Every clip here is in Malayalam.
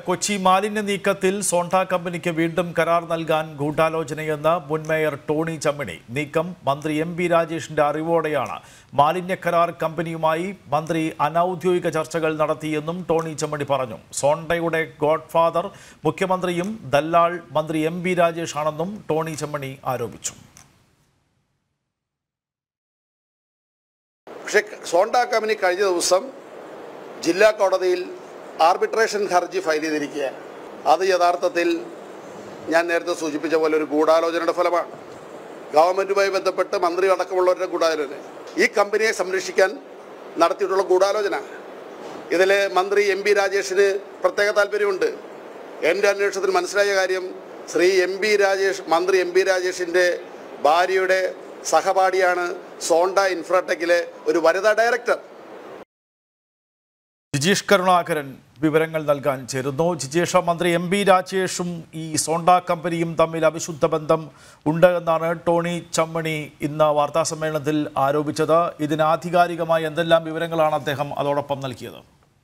കൊച്ചി മാലിന്യ നീക്കത്തിൽ സോണ്ട കമ്പനിക്ക് വീണ്ടും കരാർ നൽകാൻ ഗൂഢാലോചനയെന്ന് മുൻ മേയർ ടോണി ചമ്മിണി നീക്കം മന്ത്രി എം പി രാജേഷിന്റെ അറിവോടെയാണ് മാലിന്യ കരാർ കമ്പനിയുമായി മന്ത്രി അനൌദ്യോഗിക ചർച്ചകൾ നടത്തിയെന്നും ടോണി ചമ്മിണി പറഞ്ഞു സോണ്ടയുടെ ഗോഡ്ഫാദർ മുഖ്യമന്ത്രിയും ദല്ലാൾ മന്ത്രി എം പി രാജേഷ് ആണെന്നും ടോണി ചമ്മണി ആരോപിച്ചു പക്ഷേ സോണ്ട കമ്പനി കഴിഞ്ഞ ദിവസം ജില്ലാ കോടതിയിൽ ആർബിട്രേഷൻ ഹർജി ഫയൽ ചെയ്തിരിക്കുകയാണ് അത് യഥാർത്ഥത്തിൽ ഞാൻ നേരത്തെ സൂചിപ്പിച്ച പോലെ ഒരു ഗൂഢാലോചനയുടെ ഫലമാണ് ഗവൺമെൻറ്റുമായി ബന്ധപ്പെട്ട് മന്ത്രി അടക്കമുള്ളവരുടെ ഗൂഢാലോചന ഈ കമ്പനിയെ സംരക്ഷിക്കാൻ നടത്തിയിട്ടുള്ള ഗൂഢാലോചന ഇതിൽ മന്ത്രി എം പി രാജേഷിന് പ്രത്യേക താല്പര്യമുണ്ട് എൻ്റെ അന്വേഷണത്തിൽ മനസ്സിലായ കാര്യം ശ്രീ എം പി രാജേഷ് മന്ത്രി എം പി രാജേഷിൻ്റെ ഭാര്യയുടെ സഹപാഠിയാണ് സോണ്ട ഇൻഫ്രാടെക്കിലെ ഒരു വനിതാ ഡയറക്ടർ ജിജീഷ് കരുണാകരൻ വിവരങ്ങൾ നൽകാൻ ചേരുന്നു ജിജീഷ മന്ത്രി എം ബി രാജേഷും ഈ സോണ്ട കമ്പനിയും തമ്മിൽ അവിശുദ്ധ ബന്ധം ഉണ്ട് എന്നാണ് ടോണി ചമ്മണി ഇന്ന് വാർത്താസമ്മേളനത്തിൽ ആരോപിച്ചത് ഇതിന് ആധികാരികമായി എന്തെല്ലാം വിവരങ്ങളാണ് അദ്ദേഹം അതോടൊപ്പം നൽകിയത്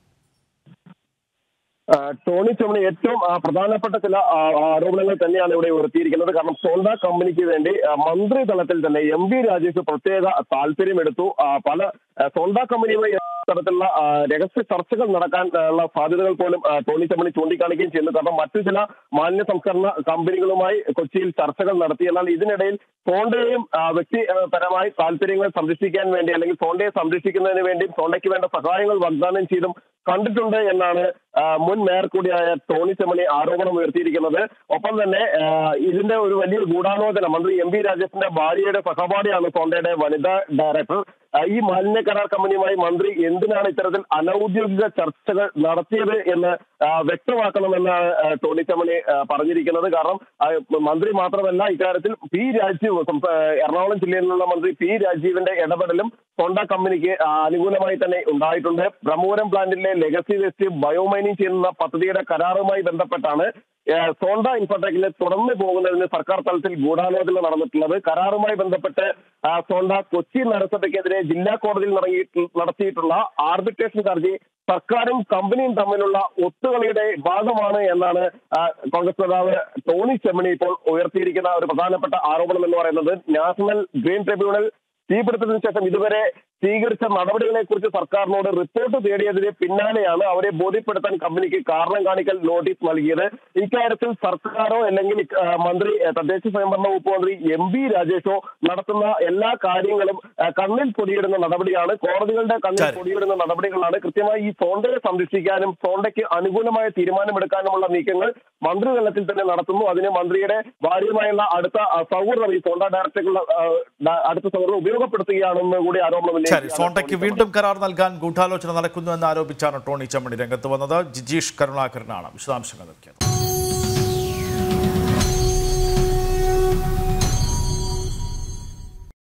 ആ, ടോണി ചമ്മണി ഏറ്റവും ആ, പ്രധാനപ്പെട്ട ചില ആ, ആരോപണങ്ങൾ തന്നെയാണ് ഇവിടെ ഉയർത്തിയിരിക്കുന്നത് കാരണം സോണ്ട കമ്പനിക്ക് വേണ്ടി ആ, മന്ത്രി തലത്തിൽ തന്നെ എം പി രാജേഷ് പ്രത്യേക താല്പര്യമെടുത്തു ആ, പല ആ, സോണ്ട കമ്പനിയുമായി തരത്തിലുള്ള ആ, രഹസ്യ ചർച്ചകൾ നടക്കാൻ ആ, ഉള്ള സാധ്യതകൾ പോലും ആ, ടോണി ചമ്മണി ചൂണ്ടിക്കാണിക്കുകയും ചെയ്യുന്നു കാരണം മറ്റു ചില മാലിന്യ സംസ്കരണ കമ്പനികളുമായി കൊച്ചിയിൽ ചർച്ചകൾ നടത്തി എന്നാൽ ഇതിനിടയിൽ സോണ്ടയെയും ആ, വ്യക്തിപരമായി താല്പര്യങ്ങൾ സംരക്ഷിക്കാൻ വേണ്ടി അല്ലെങ്കിൽ സോണ്ടയെ സംരക്ഷിക്കുന്നതിന് വേണ്ടി സോണ്ടയ്ക്ക് വേണ്ട സഹായങ്ങൾ വാഗ്ദാനം ചെയ്തും കണ്ടിട്ടുണ്ട് എന്നാണ് ആ, മുൻ മേയർ കൂടിയായ ടോണി ചെമ്മണി ആരോപണം ഉയർത്തിയിരിക്കുന്നത് ഒപ്പം തന്നെ ആ, ഇതിന്റെ ഒരു വലിയ ഗൂഢാലോചന മന്ത്രി എം പി രാജേഷിന്റെ ഭാര്യയുടെ സഹപാഠിയാണ് സോണ്ടയുടെ വനിതാ ഡയറക്ടർ ആ, ഈ മാലിന്യ കരാർ കമ്പനിയുമായി മന്ത്രി എന്തിനാണ് ഇത്തരത്തിൽ അനൌദ്യോഗിക ചർച്ചകൾ നടത്തിയത് എന്ന് ആ, വ്യക്തമാക്കണമെന്നാണ് ആ, ടോണി ചമ്മണി ആ, പറഞ്ഞിരിക്കുന്നത് കാരണം ആ, മന്ത്രി മാത്രമല്ല ഇക്കാര്യത്തിൽ പി രാജീവ് സംസ്ഥാ- എറണാകുളം ജില്ലയിൽ നിന്നുള്ള മന്ത്രി പി രാജീവിന്റെ ഇടപെടലും സോണ്ട കമ്പനിക്ക് ആ, അനുകൂലമായി തന്നെ ഉണ്ടായിട്ടുണ്ട് ബ്രഹ്മപുരം പ്ലാന്റിലെ ലെഗസി വേസ്റ്റ് ബയോമൈനിങ് ചെയ്യുന്ന പദ്ധതിയുടെ കരാറുമായി ബന്ധപ്പെട്ടാണ് ഏ, സോണ്ട ഇൻഫോടെക്കിലെ തുടർന്ന് പോകുന്നതിന് സർക്കാർ തലത്തിൽ ഗൂഢാലോചന നടന്നിട്ടുള്ളത് കരാറുമായി ബന്ധപ്പെട്ട് ആ, സോണ്ട കൊച്ചി നഗരസഭയ്ക്കെതിരെ ജില്ലാ കോടതിയിൽ നടങ്ങിയിട്ട് നടത്തിയിട്ടുള്ള ആർബിട്രേഷൻ ഹർജി സർക്കാരും കമ്പനിയും തമ്മിലുള്ള ഒത്തുകളിയുടെ ഭാഗമാണ് എന്നാണ് ആ, കോൺഗ്രസ് നേതാവ് ടോണി ചെമ്മണി ഇപ്പോൾ ഉയർത്തിയിരിക്കുന്ന ഒരു പ്രധാനപ്പെട്ട ആരോപണം എന്ന് പറയുന്നത് നാഷണൽ ഗ്രീൻ ട്രിബ്യൂണൽ തീപിടുത്തത്തിന് ശേഷം ഇതുവരെ സ്വീകരിച്ച നടപടികളെ കുറിച്ച് സർക്കാരിനോട് റിപ്പോർട്ട് തേടിയതിന് പിന്നാലെയാണ് അവരെ ബോധ്യപ്പെടുത്താൻ കമ്പനിക്ക് കാരണം കാണിക്കൽ നോട്ടീസ് നൽകിയത് ഇക്കാര്യത്തിൽ സർക്കാരോ അല്ലെങ്കിൽ ആ, മന്ത്രി ആ, തദ്ദേശ സ്വയംഭരണ വകുപ്പ് മന്ത്രി എം ബി രാജേഷോ നടത്തുന്ന എല്ലാ കാര്യങ്ങളും ആ, കണ്ണിൽ പൊടിയിടുന്ന നടപടിയാണ് കോടതികളുടെ കണ്ണിൽ ശരി. പൊടിയിടുന്ന നടപടികളാണ് കൃത്യമായി ഈ സോണ്ടയെ സംരക്ഷിക്കാനും സോണ്ടയ്ക്ക് അനുകൂലമായ തീരുമാനമെടുക്കാനുമുള്ള നീക്കങ്ങൾ മന്ത്രിതലത്തിൽ തന്നെ നടത്തുന്നു അതിന് മന്ത്രിയുടെ ഭാര്യയുമായുള്ള അടുത്ത ആ, സൗഹൃദം ഈ സോണ്ട ഡയറക്ടറുള്ള ആ, ഡ- അടുത്ത സൗഹൃദം ഉപയോഗപ്പെടുത്തുകയാണെന്ന് കൂടി ആരോപണം ശരി ഉന്നയിക്കുകയാണ് സോണ്ടയ്ക്ക് ടോണി വീണ്ടും കരാർ നൽകാൻ ഗൂഢാലോചന നടക്കുന്നു എന്ന് ആരോപിച്ചാണ് ടോണി ചമ്മണി രംഗത്ത് വന്നത് ജിജീഷ് കരുണാകരനാണ് വിശദാംശങ്ങൾ നൽകിയത്